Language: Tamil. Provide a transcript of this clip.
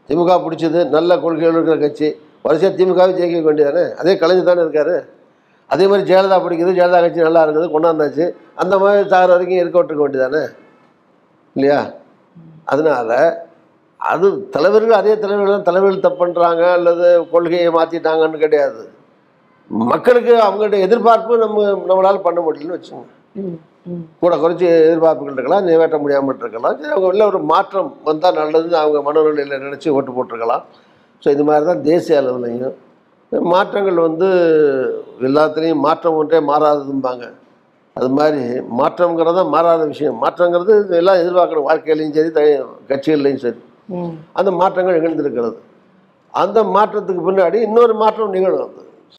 திமுக பிடிச்சது நல்ல கொள்கைகள் இருக்கிற கட்சி வரிசையாக திமுகவை ஜெயிக்க வேண்டியதானே அதே கலைஞர் தானே இருக்காரு அதே மாதிரி ஜெயலலிதா பிடிக்குது ஜெயலலிதா கட்சி நல்லா இருக்குது கொண்டாந்தாச்சு அந்த மாதிரி சாகிற வரைக்கும் இருக்க விட்டுருக்க வேண்டியதானே இல்லையா அதனால அது தலைவர்கள் அதே தலைவர்கள் தலைவர்கள் தப்பு பண்ணுறாங்க அல்லது கொள்கையை மாற்றிட்டாங்கன்னு கிடையாது மக்களுக்கு அவங்கள்ட்ட எதிர்பார்ப்பு நம்ம நம்மளால் பண்ண முடியலன்னு வச்சுக்கோங்க ம், ம். கூட குறைச்சி எதிர்பார்ப்புகள் இருக்கலாம் நிறைவேற்ற முடியாமல் இருக்கலாம் சரி அவங்க வெளில ஒரு மாற்றம் வந்தால் நல்லதுன்னு அவங்க மனநிலையில் நினச்சி ஓட்டு போட்டிருக்கலாம் ஸோ இது மாதிரி தான் தேசிய அளவுலையும் மாற்றங்கள் வந்து எல்லாத்துலேயும் மாற்றம் ஒன்றே மாறாததும்பாங்க அது மாதிரி மாற்றங்கிறது தான் மாறாத விஷயம் மாற்றங்கிறது எல்லாம் எதிர்பார்க்குற வாழ்க்கையிலையும் சரி த கட்சிகள்லையும் சரி ம். அந்த மாற்றங்கள் நிகழ்ந்திருக்கிறது அந்த மாற்றத்துக்கு பின்னாடி இன்னொரு மாற்றம் நிகழும் அது